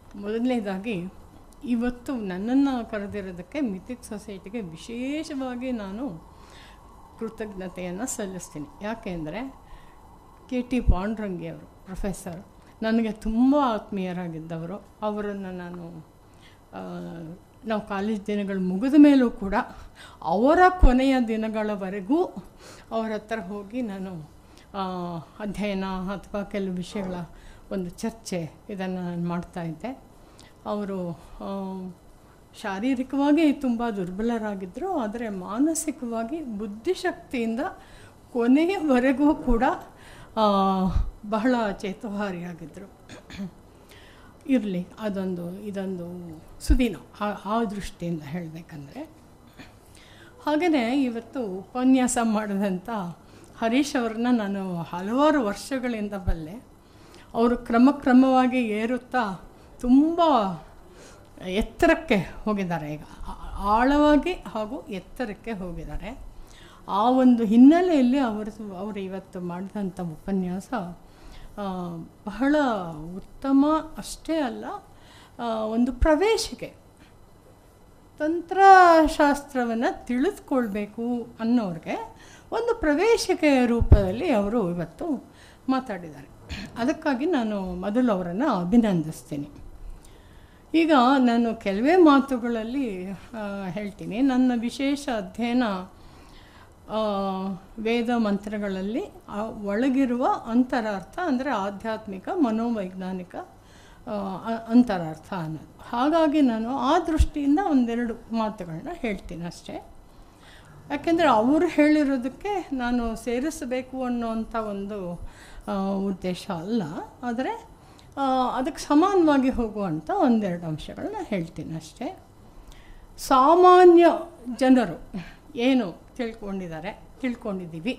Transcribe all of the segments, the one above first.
ಮೊದಲನೇದಾಗಿ ಇವತ್ತು ನನ್ನನ್ನು ಕರೆದಿರೋದಕ್ಕೆ ಮಿಥಿಕ್ ಸೊಸೈಟಿಗೆ ವಿಶೇಷವಾಗಿ ನಾನು ಕೃತಜ್ಞತೆಯನ್ನು ಸಲ್ಲಿಸ್ತೀನಿ ಯಾಕೆಂದರೆ ಕೆ ಟಿ ಪಾಂಡ್ರಂಗಿ ಅವರು ಪ್ರೊಫೆಸರ್ ನನಗೆ ತುಂಬ ಆತ್ಮೀಯರಾಗಿದ್ದವರು ಅವರನ್ನು ನಾನು ಆ, ನಾವು ಕಾಲೇಜ್ ದಿನಗಳು ಮುಗಿದ ಮೇಲೂ ಕೂಡ ಅವರ ಕೊನೆಯ ದಿನಗಳವರೆಗೂ ಅವರ ಹತ್ರ ಹೋಗಿ ನಾನು ಆ, ಅಧ್ಯಯನ ಅಥವಾ ಕೆಲವು ವಿಷಯಗಳ ಒಂದು ಚರ್ಚೆ ಇದನ್ನು ನಾನು ಮಾಡ್ತಾಯಿದ್ದೆ ಅವರು ಆ, ಶಾರೀರಿಕವಾಗಿ ತುಂಬ ದುರ್ಬಲರಾಗಿದ್ದರು ಆದರೆ ಮಾನಸಿಕವಾಗಿ ಬುದ್ಧಿಶಕ್ತಿಯಿಂದ ಕೊನೆಯವರೆಗೂ ಕೂಡ ಆ, ಬಹಳ ಚೇತೋಹಾರಿಯಾಗಿದ್ದರು ಇರಲಿ ಅದೊಂದು ಇದೊಂದು ಸುದಿನ ಆ ಆ ದೃಷ್ಟಿಯಿಂದ ಹೇಳಬೇಕಂದ್ರೆ ಹಾಗೆಯೇ ಇವತ್ತು ಉಪನ್ಯಾಸ ಮಾಡಿದಂಥ ಹರೀಶ್ ಅವ್ರನ್ನ ನಾನು ಹಲವಾರು ವರ್ಷಗಳಿಂದ ಬಲ್ಲೆ ಅವರು ಕ್ರಮಕ್ರಮವಾಗಿ ಏರುತ್ತಾ ತುಂಬ ಎತ್ತರಕ್ಕೆ ಹೋಗಿದ್ದಾರೆ ಈಗ ಆ- ಆಳವಾಗಿ ಹಾಗೂ ಎತ್ತರಕ್ಕೆ ಹೋಗಿದ್ದಾರೆ ಆ ಒಂದು ಹಿನ್ನೆಲೆಯಲ್ಲಿ ಅವರು ಅವರು ಇವತ್ತು ಮಾಡಿದಂಥ ಉಪನ್ಯಾಸ ಆ, ಬಹಳ ಉತ್ತಮ ಅಷ್ಟೇ ಅಲ್ಲ ಆ, ಒಂದು ಪ್ರವೇಶಿಕೆ ತಂತ್ರಶಾಸ್ತ್ರವನ್ನು ತಿಳಿದುಕೊಳ್ಬೇಕು ಅನ್ನೋರಿಗೆ ಒಂದು ಪ್ರವೇಶಿಕೆಯ ರೂಪದಲ್ಲಿ ಅವರು ಇವತ್ತು ಮಾತಾಡಿದ್ದಾರೆ ಅದಕ್ಕಾಗಿ ನಾನು ಮೊದಲು ಅವರನ್ನು ಅಭಿನಂದಿಸ್ತೀನಿ ಈಗ ನಾನು ಕೆಲವೇ ಮಾತುಗಳಲ್ಲಿ ಆ, ಹೇಳ್ತೀನಿ ನನ್ನ ವಿಶೇಷ ಅಧ್ಯಯನ ಆ, ವೇದ ಮಂತ್ರಗಳಲ್ಲಿ ಆ ಒಳಗಿರುವ ಅಂತರಾರ್ಥ ಅಂದರೆ ಆಧ್ಯಾತ್ಮಿಕ ಮನೋವೈಜ್ಞಾನಿಕ ಆ, ಅ- ಅಂತರಾರ್ಥ ಅನ್ನೋದು ಹಾಗಾಗಿ ನಾನು ಆ ದೃಷ್ಟಿಯಿಂದ ಒಂದೆರಡು ಮಾತುಗಳನ್ನ ಹೇಳ್ತೀನಿ ಅಷ್ಟೇ ಯಾಕೆಂದರೆ ಅವರು ಹೇಳಿರೋದಕ್ಕೆ ನಾನು ಸೇರಿಸಬೇಕು ಅನ್ನೋವಂಥ ಒಂದು ಆ, ಉದ್ದೇಶ ಅಲ್ಲ ಆದರೆ ಆ, ಅದಕ್ಕೆ ಸಮಾನವಾಗಿ ಹೋಗುವಂಥ ಒಂದೆರಡು ಅಂಶಗಳನ್ನ ಹೇಳ್ತೀನಿ ಅಷ್ಟೇ ಸಾಮಾನ್ಯ ಜನರು ಏನು ತಿಳ್ಕೊಂಡಿದ್ದಾರೆ ತಿಳ್ಕೊಂಡಿದ್ದೀವಿ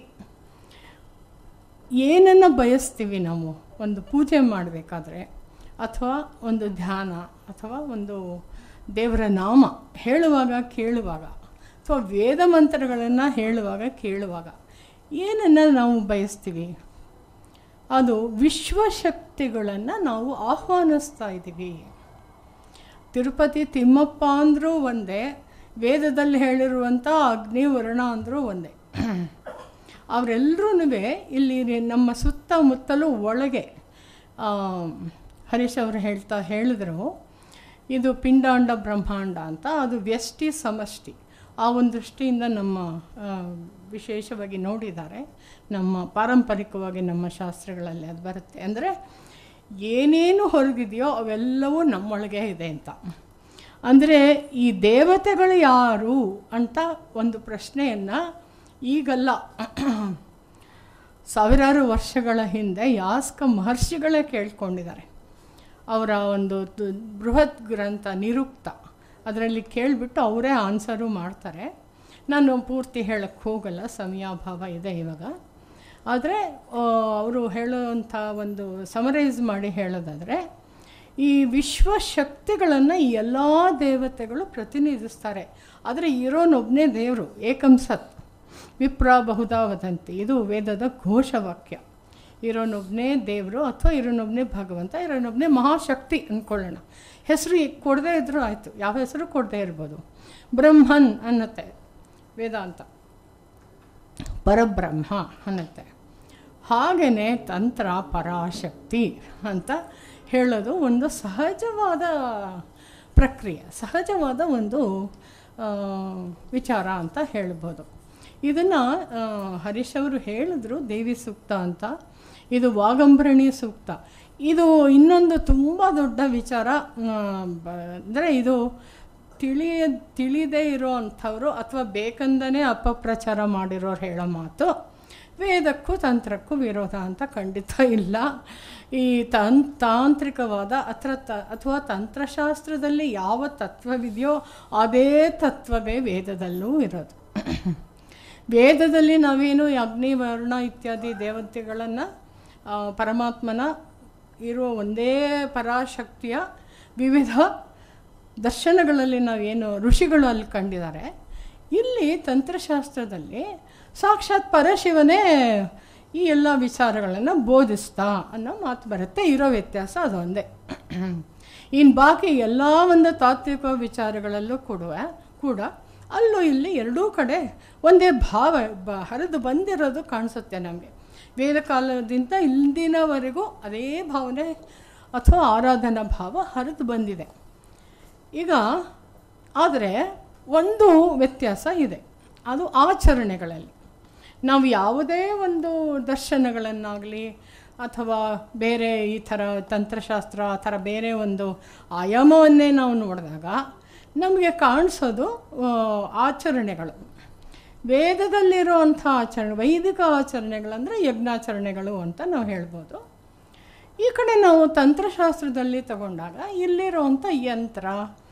ಏನನ್ನು ಬಯಸ್ತೀವಿ ನಾವು ಒಂದು ಪೂಜೆ ಮಾಡಬೇಕಾದ್ರೆ ಅಥವಾ ಒಂದು ಧ್ಯಾನ ಅಥವಾ ಒಂದು ದೇವರ ನಾಮ ಹೇಳುವಾಗ ಕೇಳುವಾಗ ಅಥವಾ ವೇದ ಮಂತ್ರಗಳನ್ನು ಹೇಳುವಾಗ ಕೇಳುವಾಗ ಏನನ್ನು ನಾವು ಬಯಸ್ತೀವಿ ಅದು ವಿಶ್ವಶಕ್ತಿಗಳನ್ನು ನಾವು ಆಹ್ವಾನಿಸ್ತಾ ಇದ್ದೀವಿ ತಿರುಪತಿ ತಿಮ್ಮಪ್ಪ ಅಂದರೂ ಒಂದೇ ವೇದದಲ್ಲಿ ಹೇಳಿರುವಂಥ ಅಗ್ನಿ ವರ್ಣ ಅಂದರೂ ಒಂದೇ ಅವರೆಲ್ಲರೂ ಇಲ್ಲಿ ರಿ- ನಮ್ಮ ಸುತ್ತಮುತ್ತಲೂ ಒಳಗೆ ಆ, ಹರೀಶ್ ಅವರು ಹೇಳ್ತಾ ಹೇಳಿದರು ಇದು ಪಿಂಡಾಂಡ ಬ್ರಹ್ಮಾಂಡ ಅಂತ ಅದು ವ್ಯಷ್ಟಿ ಸಮಷ್ಟಿ ಆ ಒಂದು ದೃಷ್ಟಿಯಿಂದ ನಮ್ಮ ಆ, ವಿಶೇಷವಾಗಿ ನೋಡಿದ್ದಾರೆ ನಮ್ಮ ಪಾರಂಪರಿಕವಾಗಿ ನಮ್ಮ ಶಾಸ್ತ್ರಗಳಲ್ಲಿ ಅದು ಬರುತ್ತೆ ಅಂದರೆ ಏನೇನು ಹೊರಗಿದೆಯೋ ಅವೆಲ್ಲವೂ ನಮ್ಮೊಳಗೆ ಇದೆ ಅಂತ ಅಂದರೆ ಈ ದೇವತೆಗಳು ಯಾರು ಅಂತ ಒಂದು ಪ್ರಶ್ನೆಯನ್ನು ಈಗಲ್ಲ ಸಾವಿರಾರು ವರ್ಷಗಳ ಹಿಂದೆ ಯಾಸ್ಕ ಮಹರ್ಷಿಗಳೇ ಕೇಳ್ಕೊಂಡಿದ್ದಾರೆ ಅವರ ಒಂದು ದು- ಬೃಹತ್ ಗ್ರಂಥ ನಿರುಕ್ತ ಅದರಲ್ಲಿ ಕೇಳಿಬಿಟ್ಟು ಅವರೇ ಆನ್ಸರು ಮಾಡ್ತಾರೆ ನಾನು ಪೂರ್ತಿ ಹೇಳಕ್ಕೆ ಹೋಗಲ್ಲ ಸಮಯಾಭಾವ ಇದೆ ಇವಾಗ ಆದರೆ ಅವರು ಹೇಳುವಂಥ ಒಂದು ಸಮರೈಸ್ ಮಾಡಿ ಹೇಳೋದಾದರೆ ಈ ವಿಶ್ವಶಕ್ತಿಗಳನ್ನು ಈ ಎಲ್ಲ ದೇವತೆಗಳು ಪ್ರತಿನಿಧಿಸ್ತಾರೆ ಆದರೆ ಇರೋನೊಬ್ಬನೇ ದೇವರು ಏಕಂ ಸತ್ ವಿಪ್ರ ಬಹುಧಾ ವದಂತಿ ಇದು ವೇದದ ಘೋಷವಾಕ್ಯ ಇರೋನೊಬ್ಬನೇ ದೇವರು ಅಥವಾ ಇರೋನೊಬ್ಬನೇ ಭಗವಂತ ಇರೋನೊಬ್ಬನೇ ಮಹಾಶಕ್ತಿ ಅಂದ್ಕೊಳ್ಳೋಣ ಹೆಸರು ಕೊಡದೇ ಇದ್ರೂ ಆಯಿತು ಯಾವ ಹೆಸರು ಕೊಡದೇ ಇರ್ಬೋದು ಬ್ರಹ್ಮನ್ ಅನ್ನತ್ತೆ ವೇದಾಂತ ಪರಬ್ರಹ್ಮ ಅನ್ನತ್ತೆ ಹಾಗೆಯೇ ತಂತ್ರ ಪರಾಶಕ್ತಿ ಅಂತ ಹೇಳೋದು ಒಂದು ಸಹಜವಾದ ಪ್ರಕ್ರಿಯೆ ಸಹಜವಾದ ಒಂದು ಆ, ವಿಚಾರ ಅಂತ ಹೇಳ್ಬೋದು ಇದನ್ನು ಹರೀಶ್ ಅವರು ಹೇಳಿದ್ರು ದೇವಿ ಸೂಕ್ತ ಅಂತ ಇದು ವಾಗಂಬರಣಿ ಸೂಕ್ತ ಇದು ಇನ್ನೊಂದು ತುಂಬ ದೊಡ್ಡ ವಿಚಾರ ಅಂದರೆ ಇದು ತಿಳಿಯ ತಿಳಿದೇ ಇರೋ ಅಂಥವ್ರು ಅಥವಾ ಬೇಕಂದನೇ ಅಪಪ್ರಚಾರ ಮಾಡಿರೋರು ಹೇಳೋ ಮಾತು ವೇದಕ್ಕೂ ತಂತ್ರಕ್ಕೂ ವಿರೋಧ ಅಂತ ಖಂಡಿತ ಇಲ್ಲ ಈ ತನ್ ತಾಂತ್ರಿಕವಾದ ಅಥವಾ ತ ಅಥವಾ ತಂತ್ರಶಾಸ್ತ್ರದಲ್ಲಿ ಯಾವ ತತ್ವವಿದೆಯೋ ಅದೇ ತತ್ವವೇ ವೇದದಲ್ಲೂ ಇರೋದು ವೇದದಲ್ಲಿ ನಾವೇನು ಈ ಅಗ್ನಿ ವರ್ಣ ಇತ್ಯಾದಿ ದೇವತೆಗಳನ್ನು ಪರಮಾತ್ಮನ ಇರುವ ಒಂದೇ ಪರಾಶಕ್ತಿಯ ವಿವಿಧ ದರ್ಶನಗಳಲ್ಲಿ ನಾವೇನು ಋಷಿಗಳು ಅಲ್ಲಿ ಕಂಡಿದ್ದಾರೆ ಇಲ್ಲಿ ತಂತ್ರಶಾಸ್ತ್ರದಲ್ಲಿ ಸಾಕ್ಷಾತ್ ಪರಶಿವನೇ ಈ ಎಲ್ಲ ವಿಚಾರಗಳನ್ನು ಬೋಧಿಸ್ತಾ ಅನ್ನೋ ಮಾತು ಬರುತ್ತೆ ಇರೋ ವ್ಯತ್ಯಾಸ ಅದೊಂದೇ ಇನ್ನು ಬಾಕಿ ಎಲ್ಲ ಒಂದು ತಾತ್ವಿಕ ವಿಚಾರಗಳಲ್ಲೂ ಕೊಡುವ ಕೂಡ ಅಲ್ಲೂ ಇಲ್ಲಿ ಎರಡೂ ಕಡೆ ಒಂದೇ ಭಾವ ಬ ಹರಿದು ಬಂದಿರೋದು ಕಾಣಿಸುತ್ತೆ ನಮಗೆ ವೇದ ಕಾಲದಿಂದ ಇಂದಿನವರೆಗೂ ಅದೇ ಭಾವನೆ ಅಥವಾ ಆರಾಧನಾ ಭಾವ ಹರಿದು ಬಂದಿದೆ ಈಗ ಆದರೆ ಒಂದು ವ್ಯತ್ಯಾಸ ಇದೆ ಅದು ಆಚರಣೆಗಳಲ್ಲಿ ನಾವು ಯಾವುದೇ ಒಂದು ದರ್ಶನಗಳನ್ನಾಗಲಿ ಅಥವಾ ಬೇರೆ ಈ ಥರ ತಂತ್ರಶಾಸ್ತ್ರ ಆ ಥರ ಬೇರೆ ಒಂದು ಆಯಾಮವನ್ನೇ ನಾವು ನೋಡಿದಾಗ ನಮಗೆ ಕಾಣಿಸೋದು ಆ, ಆಚರಣೆಗಳು ವೇದದಲ್ಲಿರುವಂಥ ಆಚರಣೆ ವೈದಿಕ ಆಚರಣೆಗಳಂದರೆ ಯಜ್ಞಾಚರಣೆಗಳು ಅಂತ ನಾವು ಹೇಳ್ಬೋದು ಈ ಕಡೆ ನಾವು ತಂತ್ರಶಾಸ್ತ್ರದಲ್ಲಿ ತಗೊಂಡಾಗ ಇಲ್ಲಿರುವಂಥ ಯಂತ್ರ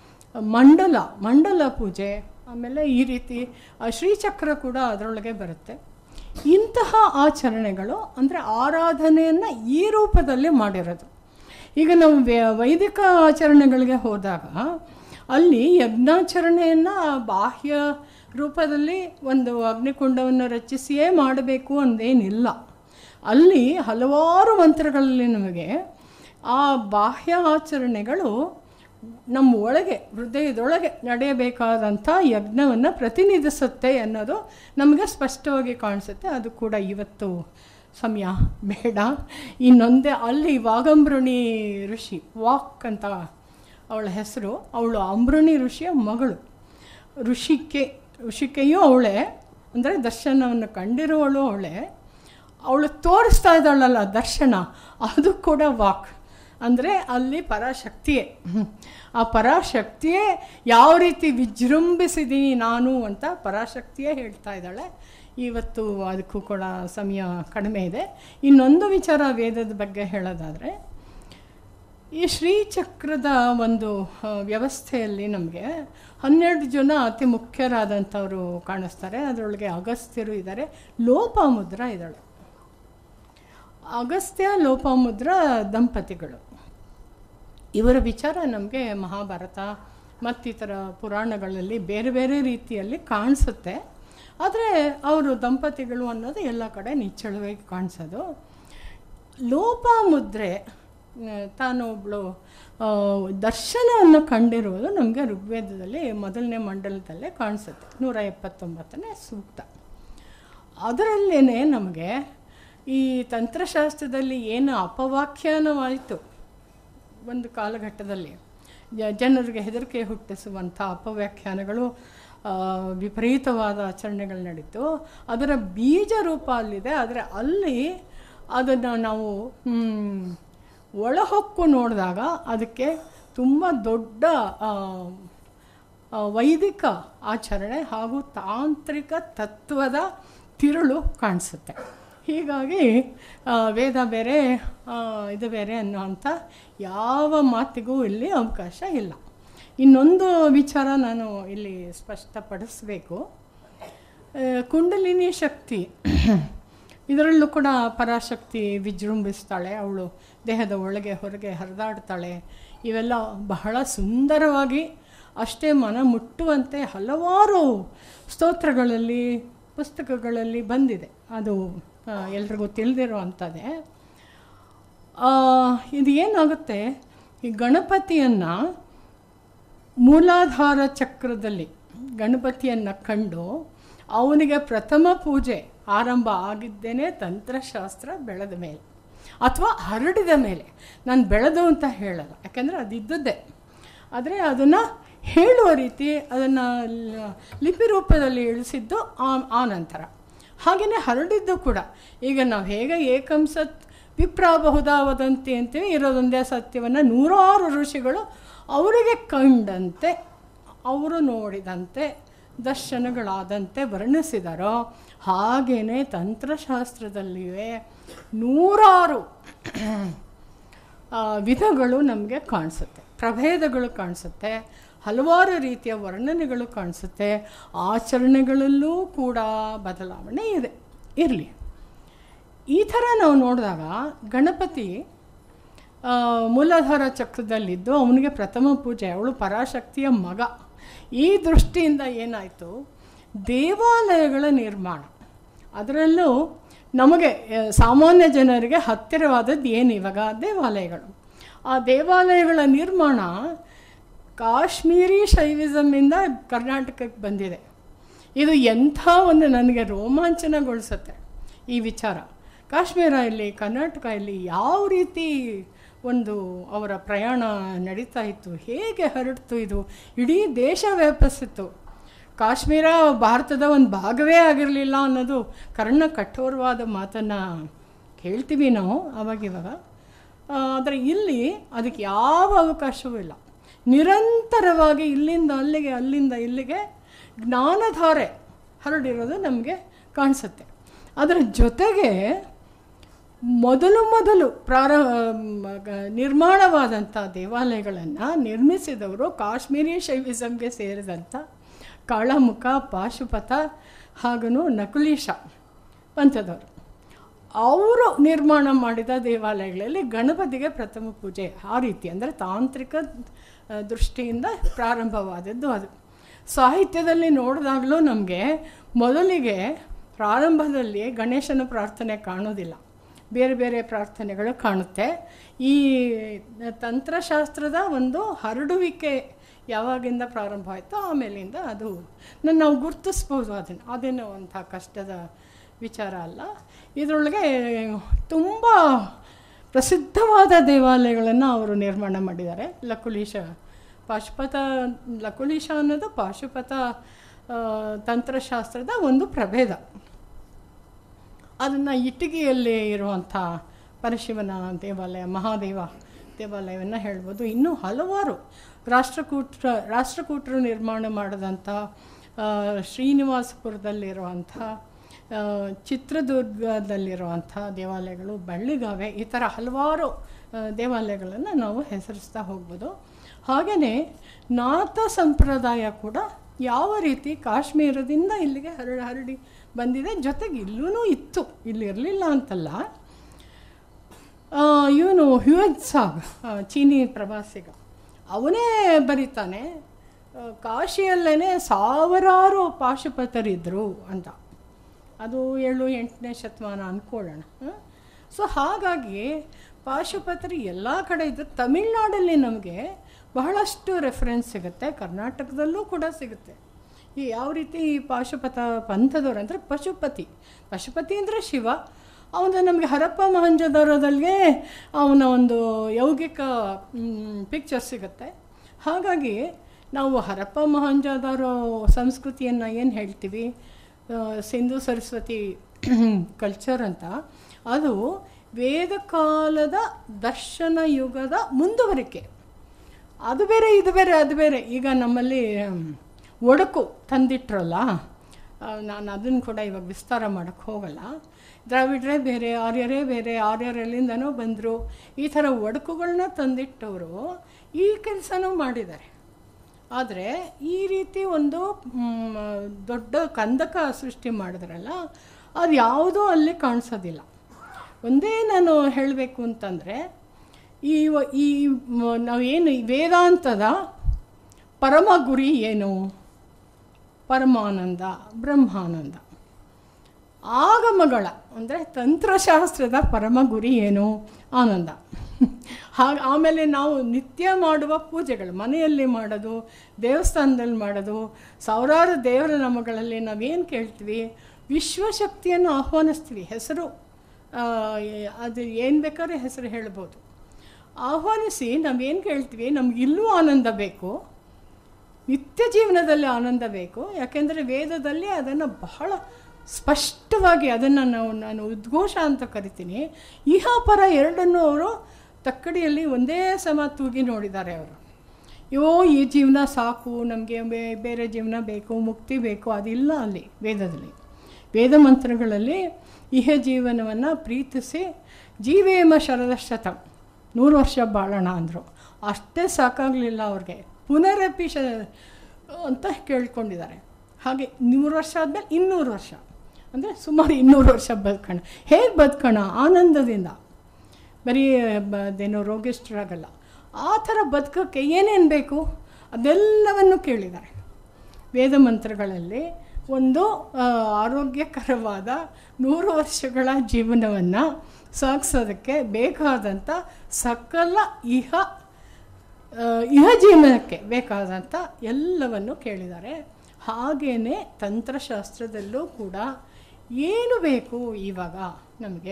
ಮಂಡಲ ಮಂಡಲ ಪೂಜೆ ಆಮೇಲೆ ಈ ರೀತಿ ಆ ಶ್ರೀಚಕ್ರ ಕೂಡ ಅದರೊಳಗೆ ಬರುತ್ತೆ ಇಂತಹ ಆಚರಣೆಗಳು ಅಂದರೆ ಆರಾಧನೆಯನ್ನು ಈ ರೂಪದಲ್ಲಿ ಮಾಡಿರೋದು ಈಗ ನಾವು ವೇ- ವೈದಿಕ ಆಚರಣೆಗಳಿಗೆ ಹೋದಾಗ ಅಲ್ಲಿ ಯಜ್ಞಾಚರಣೆಯನ್ನು ಬಾಹ್ಯ ರೂಪದಲ್ಲಿ ಒಂದು ಅಗ್ನಿಕುಂಡವನ್ನು ರಚಿಸಿಯೇ ಮಾಡಬೇಕು ಅಂದೇನಿಲ್ಲ ಅಲ್ಲಿ ಹಲವಾರು ಮಂತ್ರಗಳಲ್ಲಿ ನಮಗೆ ಆ ಬಾಹ್ಯ ಆಚರಣೆಗಳು ನಮ್ಮ ಒಳಗೆ ಹೃದಯದೊಳಗೆ ನಡೆಯಬೇಕಾದಂಥ ಯಜ್ಞವನ್ನು ಪ್ರತಿನಿಧಿಸುತ್ತೆ ಅನ್ನೋದು ನಮಗೆ ಸ್ಪಷ್ಟವಾಗಿ ಕಾಣಿಸುತ್ತೆ ಅದು ಕೂಡ ಇವತ್ತು ಸಮಯ ಬೇಡ ಇನ್ನೊಂದೇ ಅಲ್ಲಿ ವಾಗಂಬೃಣಿ ಋಷಿ ವಾಕ್ ಅಂತ ಅವಳ ಹೆಸರು ಅವಳು ಅಂಬೃಣಿ ಋಷಿಯ ಮಗಳು ಋಷಿಕೆ ಋಷಿಕೆಯೂ ಅವಳೇ ಅಂದರೆ ದರ್ಶನವನ್ನು ಕಂಡಿರುವವಳು ಅವಳೇ ಅವಳು ತೋರಿಸ್ತಾ ಇದ್ದಾಳಲ್ಲ ದರ್ಶನ ಅದು ಕೂಡ ವಾಕ್ ಅಂದರೆ ಅಲ್ಲಿ ಪರಾಶಕ್ತಿಯೇ ಆ ಪರಾಶಕ್ತಿಯೇ ಯಾವ ರೀತಿ ವಿಜೃಂಭಿಸಿದ್ದೀನಿ ನಾನು ಅಂತ ಪರಾಶಕ್ತಿಯೇ ಹೇಳ್ತಾ ಇದ್ದಾಳೆ ಇವತ್ತು ಅದಕ್ಕೂ ಕೂಡ ಸಮಯ ಕಡಿಮೆ ಇದೆ ಇನ್ನೊಂದು ವಿಚಾರ ವೇದದ ಬಗ್ಗೆ ಹೇಳೋದಾದರೆ ಈ ಶ್ರೀಚಕ್ರದ ಒಂದು ಆ, ವ್ಯವಸ್ಥೆಯಲ್ಲಿ ನಮಗೆ ಹನ್ನೆರಡು ಜನ ಅತಿ ಮುಖ್ಯರಾದಂಥವರು ಕಾಣಿಸ್ತಾರೆ ಅದರೊಳಗೆ ಅಗಸ್ತ್ಯರು ಇದ್ದಾರೆ ಲೋಪಾಮುದ್ರ ಇದ್ದಾಳೆ ಅಗಸ್ತ್ಯ ಲೋಪಾಮುದ್ರ ದಂಪತಿಗಳು ಇವರ ವಿಚಾರ ನಮಗೆ ಮಹಾಭಾರತ ಮತ್ತಿತರ ಪುರಾಣಗಳಲ್ಲಿ ಬೇರೆ ಬೇರೆ ರೀತಿಯಲ್ಲಿ ಕಾಣಿಸುತ್ತೆ ಆದರೆ ಅವರು ದಂಪತಿಗಳು ಅನ್ನೋದು ಎಲ್ಲ ಕಡೆ ನಿಚ್ಚಳವಾಗಿ ಕಾಣಿಸೋದು ಲೋಪಾಮುದ್ರೆ ಆ, ತಾನೊಬ್ಬಳು ದರ್ಶನವನ್ನು ಕಂಡಿರುವುದು ನಮಗೆ ಋಗ್ವೇದದಲ್ಲಿ ಮೊದಲನೇ ಮಂಡಲದಲ್ಲೇ ಕಾಣಿಸುತ್ತೆ ನೂರ ಎಪ್ಪತ್ತೊಂಬತ್ತನೇ ಸೂಕ್ತ ಅದರಲ್ಲೇ ನಮಗೆ ಈ ತಂತ್ರಶಾಸ್ತ್ರದಲ್ಲಿ ಏನು ಅಪವ್ಯಾಖ್ಯಾನವಾಯಿತು ಒಂದು ಕಾಲಘಟ್ಟದಲ್ಲಿ ಜ- ಜನರಿಗೆ ಹೆದರಿಕೆ ಹುಟ್ಟಿಸುವಂಥ ಅಪವ್ಯಾಖ್ಯಾನಗಳು ಆ, ವಿಪರೀತವಾದ ಆಚರಣೆಗಳು ನಡೀತು ಅದರ ಬೀಜ ರೂಪ ಅಲ್ಲಿದೆ ಆದರೆ ಅಲ್ಲಿ ಅದನ್ನು ನಾವು ಮ್, ಒಳಹೊಕ್ಕು ನೋಡಿದಾಗ ಅದಕ್ಕೆ ತುಂಬ ದೊಡ್ಡ ಆ, ಆ, ವೈದಿಕ ಆಚರಣೆ ಹಾಗೂ ತಾಂತ್ರಿಕ ತತ್ವದ ತಿರುಳು ಕಾಣಿಸುತ್ತೆ ಹೀಗಾಗಿ ಆ, ವೇದ ಬೇರೆ ಆ, ಇದು ಬೇರೆ ಅನ್ನೋವಂಥ ಯಾವ ಮಾತಿಗೂ ಇಲ್ಲಿ ಅವಕಾಶ ಇಲ್ಲ ಇನ್ನೊಂದು ವಿಚಾರ ನಾನು ಇಲ್ಲಿ ಸ್ಪಷ್ಟಪಡಿಸಬೇಕು ಆ, ಕುಂಡಲಿನಿ ಶಕ್ತಿ ಇದರಲ್ಲೂ ಕೂಡ ಪರಾಶಕ್ತಿ ವಿಜೃಂಭಿಸ್ತಾಳೆ ಅವಳು ದೇಹದ ಒಳಗೆ ಹೊರಗೆ ಹರಿದಾಡ್ತಾಳೆ ಇವೆಲ್ಲ ಬಹಳ ಸುಂದರವಾಗಿ ಅಷ್ಟೇ ಮನ ಮುಟ್ಟುವಂತೆ ಹಲವಾರು ಸ್ತೋತ್ರಗಳಲ್ಲಿ ಪುಸ್ತಕಗಳಲ್ಲಿ ಬಂದಿದೆ ಅದು ಆ, ಎಲ್ರಿಗೂ ತಿಳಿದಿರೋ ಅಂಥದ್ದೇ ಆ, ಇದು ಏನಾಗುತ್ತೆ ಈ ಗಣಪತಿಯನ್ನು ಮೂಲಾಧಾರ ಚಕ್ರದಲ್ಲಿ ಗಣಪತಿಯನ್ನು ಕಂಡು ಅವನಿಗೆ ಪ್ರಥಮ ಪೂಜೆ ಆರಂಭ ಆಗಿದ್ದೇನೆ ತಂತ್ರಶಾಸ್ತ್ರ ಬೆಳೆದ ಮೇಲೆ ಅಥವಾ ಹರಡಿದ ಮೇಲೆ ನಾನು ಬೆಳೆದು ಅಂತ ಹೇಳಲ್ಲ ಯಾಕೆಂದರೆ ಅದಿದ್ದದ್ದೇ ಆದರೆ ಅದನ್ನು ಹೇಳುವ ರೀತಿ ಅದನ್ನು ಲಿಪಿ ರೂಪದಲ್ಲಿ ಇಳಿಸಿದ್ದು ಆ ಆ ನಂತರ ಹಾಗೆಯೇ ಹರಡಿದ್ದು ಕೂಡ ಈಗ ನಾವು ಹೇಗೆ ಏಕಂ ಸತ್ ವಿಪ್ರಾಬಹುದಾ ವದಂತಿ ಅಂತೀವಿ ಇರೋದೊಂದೇ ಸತ್ಯವನ್ನು ನೂರಾರು ಋಷಿಗಳು ಅವರಿಗೆ ಕಂಡಂತೆ ಅವರು ನೋಡಿದಂತೆ ದರ್ಶನಗಳಾದಂತೆ ವರ್ಣಿಸಿದಾರೋ ಹಾಗೆಯೇ ತಂತ್ರಶಾಸ್ತ್ರದಲ್ಲಿವೆ ನೂರಾರು ಆ, ವಿಧಗಳು ನಮಗೆ ಕಾಣಿಸುತ್ತೆ ಪ್ರಭೇದಗಳು ಕಾಣಿಸುತ್ತೆ ಹಲವಾರು ರೀತಿಯ ವರ್ಣನೆಗಳು ಕಾಣಿಸುತ್ತೆ ಆಚರಣೆಗಳಲ್ಲೂ ಕೂಡ ಬದಲಾವಣೆ ಇದೆ ಇರಲಿ ಈ ಥರ ನಾವು ನೋಡಿದಾಗ ಗಣಪತಿ ಆ, ಮೂಲಾಧಾರ ಚಕ್ರದಲ್ಲಿದ್ದು ಅವನಿಗೆ ಪ್ರಥಮ ಪೂಜೆ ಅವಳು ಪರಾಶಕ್ತಿಯ ಮಗ ಈ ದೃಷ್ಟಿಯಿಂದ ಏನಾಯಿತು ದೇವಾಲಯಗಳ ನಿರ್ಮಾಣ ಅದರಲ್ಲೂ ನಮಗೆ ಆ, ಸಾಮಾನ್ಯ ಜನರಿಗೆ ಹತ್ತಿರವಾದದ್ದು ಏನು ಇವಾಗ ದೇವಾಲಯಗಳು ಆ ದೇವಾಲಯಗಳ ನಿರ್ಮಾಣ ಕಾಶ್ಮೀರಿ ಶೈವಿಸಮ್ಮಿಂದ ಕರ್ನಾಟಕಕ್ಕೆ ಬಂದಿದೆ ಇದು ಎಂಥ ಒಂದು ನನಗೆ ರೋಮಾಂಚನಗೊಳಿಸುತ್ತೆ ಈ ವಿಚಾರ ಕಾಶ್ಮೀರ ಇಲ್ಲಿ ಕರ್ನಾಟಕ ಇಲ್ಲಿ ಯಾವ ರೀತಿ ಒಂದು ಅವರ ಪ್ರಯಾಣ ನಡೀತಾ ಇತ್ತು ಹೇಗೆ ಹರಡ್ತು ಇದು ಇಡೀ ದೇಶ ವ್ಯಾಪಿಸಿತ್ತು ಕಾಶ್ಮೀರ ಭಾರತದ ಒಂದು ಭಾಗವೇ ಆಗಿರಲಿಲ್ಲ ಅನ್ನೋದು ಕರ್ಣ ಕಠೋರವಾದ ಮಾತನ್ನು ಕೇಳ್ತೀವಿ ನಾವು ಅವಾಗಿವಾಗ ಆದರೆ ಇಲ್ಲಿ ಅದಕ್ಕೆ ಯಾವ ಅವಕಾಶವೂ ಇಲ್ಲ ನಿರಂತರವಾಗಿ ಇಲ್ಲಿಂದ ಅಲ್ಲಿಗೆ ಅಲ್ಲಿಂದ ಇಲ್ಲಿಗೆ ಜ್ಞಾನಧಾರೆ ಹರಡಿರೋದು ನಮಗೆ ಕಾಣಿಸುತ್ತೆ ಅದರ ಜೊತೆಗೆ ಮೊದಲು ಮೊದಲು ಪ್ರಾರ ಗ- ನಿರ್ಮಾಣವಾದಂಥ ದೇವಾಲಯಗಳನ್ನು ನಿರ್ಮಿಸಿದವರು ಕಾಶ್ಮೀರಿ ಶೈವಿಸಮ್ಗೆ ಸೇರಿದಂಥ ಕಾಳಮುಖ ಪಾಶುಪತ ಹಾಗೂ ನಕುಲೀಶ ಪಂಥದವರು ಅವರು ನಿರ್ಮಾಣ ಮಾಡಿದ ದೇವಾಲಯಗಳಲ್ಲಿ ಗಣಪತಿಗೆ ಪ್ರಥಮ ಪೂಜೆ ಆ ರೀತಿ ಅಂದರೆ ತಾಂತ್ರಿಕ ಆ, ದೃಷ್ಟಿಯಿಂದ ಪ್ರಾರಂಭವಾದದ್ದು ಅದು ಸಾಹಿತ್ಯದಲ್ಲಿ ನೋಡಿದಾಗಲೂ ನಮಗೆ ಮೊದಲಿಗೆ ಪ್ರಾರಂಭದಲ್ಲಿ ಗಣೇಶನ ಪ್ರಾರ್ಥನೆ ಕಾಣೋದಿಲ್ಲ ಬೇರೆ ಬೇರೆ ಪ್ರಾರ್ಥನೆಗಳು ಕಾಣುತ್ತೆ ಈ ತಂತ್ರಶಾಸ್ತ್ರದ ಒಂದು ಹರಡುವಿಕೆ ಯಾವಾಗಿಂದ ಪ್ರಾರಂಭ ಆಯಿತೋ ಆಮೇಲಿಂದ ಅದು ನನ್ನ ನಾವು ಗುರ್ತಿಸ್ಬೋದು ಅದನ್ನು ಅದೇನೋ ಅಂಥ ಕಷ್ಟದ ವಿಚಾರ ಅಲ್ಲ ಇದರೊಳಗೆ ತುಂಬ ಪ್ರಸಿದ್ಧವಾದ ದೇವಾಲಯಗಳನ್ನು ಅವರು ನಿರ್ಮಾಣ ಮಾಡಿದ್ದಾರೆ ಲಕುಲೀಶ ಪಾಶುಪತ ಲಕುಲೀಶ ಅನ್ನೋದು ಪಾಶುಪತ ಆ, ತಂತ್ರಶಾಸ್ತ್ರದ ಒಂದು ಪ್ರಭೇದ ಅದನ್ನು ಇಟ್ಟಿಗೆಯಲ್ಲಿ ಇರುವಂಥ ಪರಶಿವನ ದೇವಾಲಯ ಮಹಾದೇವ ದೇವಾಲಯವನ್ನು ಹೇಳ್ಬೋದು ಇನ್ನೂ ಹಲವಾರು ರಾಷ್ಟ್ರಕೂಟ ರಾಷ್ಟ್ರಕೂಟರು ನಿರ್ಮಾಣ ಮಾಡಿದಂಥ ಆ, ಶ್ರೀನಿವಾಸಪುರದಲ್ಲಿರುವಂಥ ಆ, ಚಿತ್ರದುರ್ಗದಲ್ಲಿರುವಂಥ ದೇವಾಲಯಗಳು ಬಳ್ಳಿಗಾವೆ ಈ ಥರ ಹಲವಾರು ಆ, ದೇವಾಲಯಗಳನ್ನು ನಾವು ಹೆಸರಿಸ್ತಾ ಹೋಗ್ಬೋದು ಹಾಗೆಯೇ ನಾಥ ಸಂಪ್ರದಾಯ ಕೂಡ ಯಾವ ರೀತಿ ಕಾಶ್ಮೀರದಿಂದ ಇಲ್ಲಿಗೆ ಹರಡಿ ಹರಡಿ ಬಂದಿದೆ ಜೊತೆಗೆ ಇಲ್ಲೂ ಇತ್ತು ಇಲ್ಲಿ ಇರಲಿಲ್ಲ ಅಂತಲ್ಲ ಇವನು ಹ್ಯೂಯನ್ ಸಾಗ್ ಆ, ಚೀನಿ ಪ್ರವಾಸಿಗ ಅವನೇ ಬರೀತಾನೆ ಆ, ಕಾಶಿಯಲ್ಲೇ ಸಾವಿರಾರು ಪಾಶುಪತರಿದ್ದರು ಅಂತ ಅದು ಏಳು ಎಂಟನೇ ಶತಮಾನ ಅಂದ್ಕೊಳ್ಳೋಣ ಸೊ ಹಾಗಾಗಿ ಪಾಶುಪತರು ಎಲ್ಲ ಕಡೆ ಇದ್ದು ತಮಿಳ್ನಾಡಲ್ಲಿ ನಮಗೆ ಬಹಳಷ್ಟು ರೆಫರೆನ್ಸ್ ಸಿಗುತ್ತೆ ಕರ್ನಾಟಕದಲ್ಲೂ ಕೂಡ ಸಿಗುತ್ತೆ ಈ ಯಾವ ರೀತಿ ಈ ಪಾಶುಪತ ಪಂಥದವ್ರು ಅಂದರೆ ಪಶುಪತಿ ಪಶುಪತಿ ಅಂದರೆ ಶಿವ ಅವನು ನಮಗೆ ಹರಪ್ಪ ಮಹಂಜದಾರದಲ್ಲಿಗೆ ಅವನ ಒಂದು ಯೌಗಿಕ ಪಿಕ್ಚರ್ ಸಿಗುತ್ತೆ ಹಾಗಾಗಿ ನಾವು ಹರಪ್ಪ ಮಹಂಜದಾರೋ ಸಂಸ್ಕೃತಿಯನ್ನು ಏನು ಹೇಳ್ತೀವಿ ಆ, ಸಿಂಧು ಸರಸ್ವತಿ ಕಲ್ಚರ್ ಅಂತ ಅದು ವೇದಕಾಲದ ದರ್ಶನ ಯುಗದ ಮುಂದುವರಿಕೆ ಅದು ಬೇರೆ ಇದು ಬೇರೆ ಅದು ಬೇರೆ ಈಗ ನಮ್ಮಲ್ಲಿ ಮ್, ಒಡಕು ತಂದಿಟ್ರಲ್ಲ ನಾನು ಅದನ್ನು ಕೂಡ ಇವಾಗ ವಿಸ್ತಾರ ಮಾಡೋಕ್ಕೆ ಹೋಗಲ್ಲ ದ್ರಾವಿಡ್ರೇ ಬೇರೆ ಆರ್ಯರೇ ಬೇರೆ ಆರ್ಯರೆಲ್ಲಿಂದನೋ ಬಂದರು ಈ ಥರ ಒಡಕುಗಳನ್ನ ತಂದಿಟ್ಟವರು ಈ ಕೆಲಸನೂ ಮಾಡಿದ್ದಾರೆ ಆದರೆ ಈ ರೀತಿ ಒಂದು ಮ್, ದೊಡ್ಡ ಕಂದಕ ಸೃಷ್ಟಿ ಮಾಡಿದ್ರಲ್ಲ ಅದು ಯಾವುದೂ ಅಲ್ಲಿ ಕಾಣಿಸೋದಿಲ್ಲ ಒಂದೇ ನಾನು ಹೇಳಬೇಕು ಅಂತಂದರೆ ಈ ವ- ಈ ಮ- ನಾವೇನು ಈ ವೇದಾಂತದ ಪರಮ ಗುರಿ ಏನು ಪರಮಾನಂದ ಬ್ರಹ್ಮಾನಂದ ಆಗಮಗಳ ಅಂದರೆ ತಂತ್ರಶಾಸ್ತ್ರದ ಪರಮ ಗುರಿ ಏನು ಆನಂದ ಹಾಗೆ ಆಮೇಲೆ ನಾವು ನಿತ್ಯ ಮಾಡುವ ಪೂಜೆಗಳು ಮನೆಯಲ್ಲಿ ಮಾಡೋದು ದೇವಸ್ಥಾನದಲ್ಲಿ ಮಾಡೋದು ಸಾವಿರಾರು ದೇವರ ನಾಮಗಳಲ್ಲಿ ನಾವೇನು ಕೇಳ್ತೀವಿ ವಿಶ್ವಶಕ್ತಿಯನ್ನು ಆಹ್ವಾನಿಸ್ತೀವಿ ಹೆಸರು ಆ, ಅದು ಏನು ಬೇಕಾದ್ರೆ ಹೆಸರು ಹೇಳ್ಬೋದು ಆಹ್ವಾನಿಸಿ ನಾವೇನು ಕೇಳ್ತೀವಿ ನಮ್ಗೆ ಇಲ್ಲೂ ಆನಂದ ಬೇಕು ನಿತ್ಯ ಜೀವನದಲ್ಲಿ ಆನಂದ ಬೇಕು ಯಾಕೆಂದರೆ ವೇದದಲ್ಲಿ ಅದನ್ನು ಬಹಳ ಸ್ಪಷ್ಟವಾಗಿ ಅದನ್ನು ನಾವು ನಾನು ಉದ್ಘೋಷ ಅಂತ ಕರಿತೀನಿ ಇಹ ಪರ ಎರಡನ್ನೂ ಅವರು ತಕ್ಕಡಿಯಲ್ಲಿ ಒಂದೇ ಸಮ ತೂಗಿ ನೋಡಿದ್ದಾರೆ ಅವರು ಅಯ್ಯೋ ಈ ಜೀವನ ಸಾಕು ನಮಗೆ ಬೇರೆ ಜೀವನ ಬೇಕು ಮುಕ್ತಿ ಬೇಕು ಅದಿಲ್ಲ ಅಲ್ಲಿ ವೇದದಲ್ಲಿ ವೇದ ಮಂತ್ರಗಳಲ್ಲಿ ಇಹ ಜೀವನವನ್ನು ಪ್ರೀತಿಸಿ ಜೀವೇಮ ಶರದಶತಂ ನೂರು ವರ್ಷ ಬಾಳೋಣ ಅಂದರು ಅಷ್ಟೇ ಸಾಕಾಗಲಿಲ್ಲ ಅವ್ರಿಗೆ ಪುನರಪಿ ಶ ಅಂತ ಕೇಳ್ಕೊಂಡಿದ್ದಾರೆ ಹಾಗೆ ನೂರು ವರ್ಷ ಆದಮೇಲೆ ಇನ್ನೂರು ವರ್ಷ ಅಂದರೆ ಸುಮಾರು ಇನ್ನೂರು ವರ್ಷ ಬದುಕೋಣ ಹೇಗೆ ಬದುಕೋಣ ಆನಂದದಿಂದ ಬರೀ ಬ- ಅದೇನೋ ರೋಗಿಷ್ಠರಾಗಲ್ಲ ಆ ಥರ ಬದುಕೋಕ್ಕೆ ಏನೇನು ಬೇಕು ಅದೆಲ್ಲವನ್ನು ಕೇಳಿದ್ದಾರೆ ವೇದ ಮಂತ್ರಗಳಲ್ಲಿ ಒಂದು ಆ, ಆರೋಗ್ಯಕರವಾದ ನೂರು ವರ್ಷಗಳ ಜೀವನವನ್ನು ಸಾಗಿಸೋದಕ್ಕೆ ಬೇಕಾದಂಥ ಸಕಲ ಇಹ ಆ, ಇಹ ಜೀವನಕ್ಕೆ ಬೇಕಾದಂಥ ಎಲ್ಲವನ್ನು ಕೇಳಿದ್ದಾರೆ ಹಾಗೆಯೇ ತಂತ್ರಶಾಸ್ತ್ರದಲ್ಲೂ ಕೂಡ ಏನು ಬೇಕು ಇವಾಗ ನಮಗೆ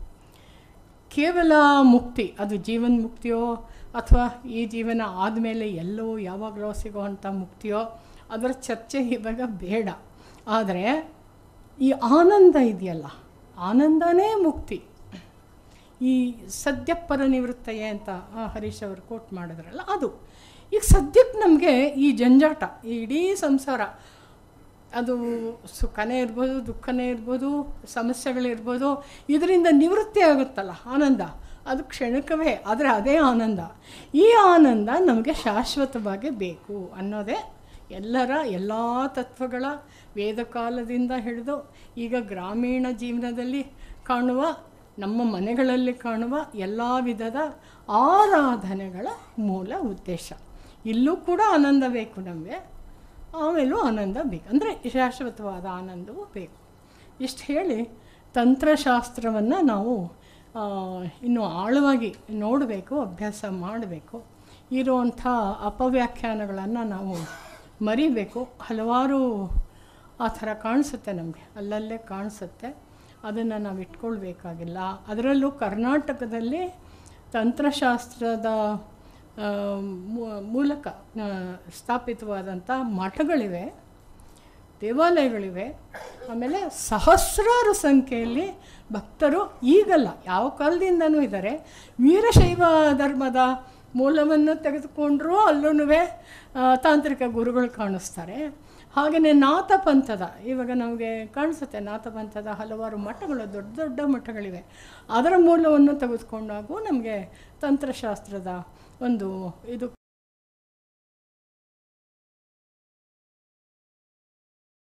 ಕೇವಲ ಮುಕ್ತಿ ಅದು ಜೀವನ ಮುಕ್ತಿಯೋ ಅಥವಾ ಈ ಜೀವನ ಆದಮೇಲೆ ಎಲ್ಲೋ ಯಾವಾಗಲೋ ಸಿಗೋವಂಥ ಮುಕ್ತಿಯೋ ಅದರ ಚರ್ಚೆ ಇವಾಗ ಬೇಡ ಆದರೆ ಈ ಆನಂದ ಇದೆಯಲ್ಲ ಆನಂದನೇ ಮುಕ್ತಿ ಈ ಸದ್ಯಪರ ನಿವೃತ್ತಯೇ ಅಂತ ಆ, ಹರೀಶ್ ಅವರು ಕೋಟ್ ಮಾಡಿದ್ರಲ್ಲ ಅದು ಈಗ ಸದ್ಯಕ್ಕೆ ನಮಗೆ ಈ ಜಂಜಾಟ ಈ ಇಡೀ ಸಂಸಾರ ಅದು ಸುಖನೇ ಇರ್ಬೋದು ದುಃಖನೇ ಇರ್ಬೋದು ಸಮಸ್ಯೆಗಳಿರ್ಬೋದು ಇದರಿಂದ ನಿವೃತ್ತಿ ಆಗುತ್ತಲ್ಲ ಆನಂದ ಅದು ಕ್ಷಣಿಕವೇ ಆದರೆ ಅದೇ ಆನಂದ ಈ ಆನಂದ ನಮಗೆ ಶಾಶ್ವತವಾಗಿ ಬೇಕು ಅನ್ನೋದೇ ಎಲ್ಲರ ಎಲ್ಲ ತತ್ವಗಳ ವೇದಕಾಲದಿಂದ ಹಿಡಿದು ಈಗ ಗ್ರಾಮೀಣ ಜೀವನದಲ್ಲಿ ಕಾಣುವ ನಮ್ಮ ಮನೆಗಳಲ್ಲಿ ಕಾಣುವ ಎಲ್ಲ ವಿಧದ ಆರಾಧನೆಗಳ ಮೂಲ ಉದ್ದೇಶ ಇಲ್ಲೂ ಕೂಡ ಆನಂದ ಬೇಕು ನಮಗೆ ಆಮೇಲೂ ಆನಂದ ಬೇಕು ಅಂದರೆ ಶಾಶ್ವತವಾದ ಆನಂದವೂ ಬೇಕು ಇಷ್ಟು ಹೇಳಿ ತಂತ್ರಶಾಸ್ತ್ರವನ್ನು ನಾವು ಆ, ಇನ್ನೂ ಆಳವಾಗಿ ನೋಡಬೇಕು ಅಭ್ಯಾಸ ಮಾಡಬೇಕು ಇರುವಂಥ ಅಪವ್ಯಾಖ್ಯಾನಗಳನ್ನು ನಾವು ಮರಿಬೇಕು ಹಲವಾರು ಆ ಥರ ಕಾಣಿಸುತ್ತೆ ನಮಗೆ ಅಲ್ಲಲ್ಲೇ ಕಾಣಿಸುತ್ತೆ ಅದನ್ನು ನಾವು ಇಟ್ಕೊಳ್ಬೇಕಾಗಿಲ್ಲ ಅದರಲ್ಲೂ ಕರ್ನಾಟಕದಲ್ಲಿ ತಂತ್ರಶಾಸ್ತ್ರದ ಆ, ಮೂ- ಮೂಲಕ ಆ, ಸ್ಥಾಪಿತವಾದಂಥ ಮಠಗಳಿವೆ ದೇವಾಲಯಗಳಿವೆ ಆಮೇಲೆ ಸಹಸ್ರಾರು ಸಂಖ್ಯೆಯಲ್ಲಿ ಭಕ್ತರು ಈಗಲ್ಲ ಯಾವ ಕಾಲದಿಂದನೂ ಇದ್ದಾರೆ ವೀರಶೈವ ಧರ್ಮದ ಮೂಲವನ್ನು ತೆಗೆದುಕೊಂಡ್ರೂ ಅಲ್ಲೂ ತಾಂತ್ರಿಕ ಗುರುಗಳು ಕಾಣಿಸ್ತಾರೆ ಹಾಗೆಯೇ ನಾಥಪಂಥದ ಇವಾಗ ನಮಗೆ ಕಾಣಿಸುತ್ತೆ ನಾಥಪಂಥದ ಹಲವಾರು ಮಠಗಳು ದೊಡ್ಡ ದೊಡ್ಡ ಮಠಗಳಿವೆ ಅದರ ಮೂಲವನ್ನು ತೆಗೆದುಕೊಂಡಾಗೂ ನಮಗೆ ತಂತ್ರಶಾಸ್ತ್ರದ ಒಂದು ಇದು